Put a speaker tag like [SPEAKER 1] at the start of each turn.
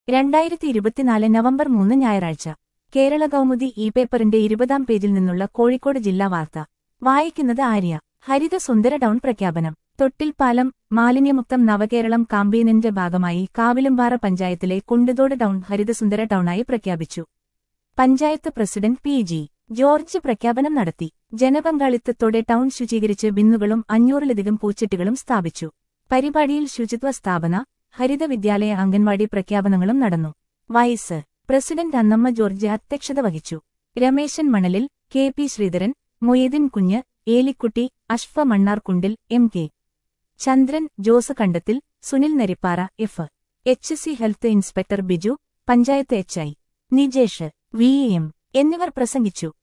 [SPEAKER 1] രണ്ടായിരത്തി ഇരുപത്തിനാല് നവംബർ മൂന്ന് ഞായറാഴ്ച കേരള കൗമുദി ഇ പേപ്പറിന്റെ ഇരുപതാം പേജിൽ നിന്നുള്ള കോഴിക്കോട് ജില്ലാ വാർത്ത വായിക്കുന്നത് ആര്യ ഹരിത സുന്ദര ടൗൺ പ്രഖ്യാപനം തൊട്ടിൽപ്പാലം മാലിന്യമുക്തം നവകേരളം കാമ്പയിനിന്റെ ഭാഗമായി കാവിലുംപാറ പഞ്ചായത്തിലെ കുണ്ടുതോട് ടൗൺ ഹരിതസുന്ദര ടൗണായി പ്രഖ്യാപിച്ചു panchayat president P G George പ്രഖ്യാപനം നടത്തി ജനപങ്കാളിത്തത്തോടെ ടൗൺ ശുചീകരിച്ച് ബിന്നുകളും അഞ്ഞൂറിലധികം പൂച്ചെട്ടികളും സ്ഥാപിച്ചു പരിപാടിയിൽ ശുചിത്വ സ്ഥാപന ഹരിത വിദ്യാലയ അംഗൻവാടി പ്രഖ്യാപനങ്ങളും നടന്നു വൈസ് പ്രസിഡന്റ് അന്നമ്മ ജോർജ് അധ്യക്ഷത വഹിച്ചു രമേശൻ മണലിൽ K P Sreedharan Moideen Kunju Elikutty Ashfa Mannarkundil M K Chandran Jose Kandathil Sunil Narippara F H C health inspector Biju panchayat H I Nijesh V M എന്നിവർ പ്രസംഗിച്ചു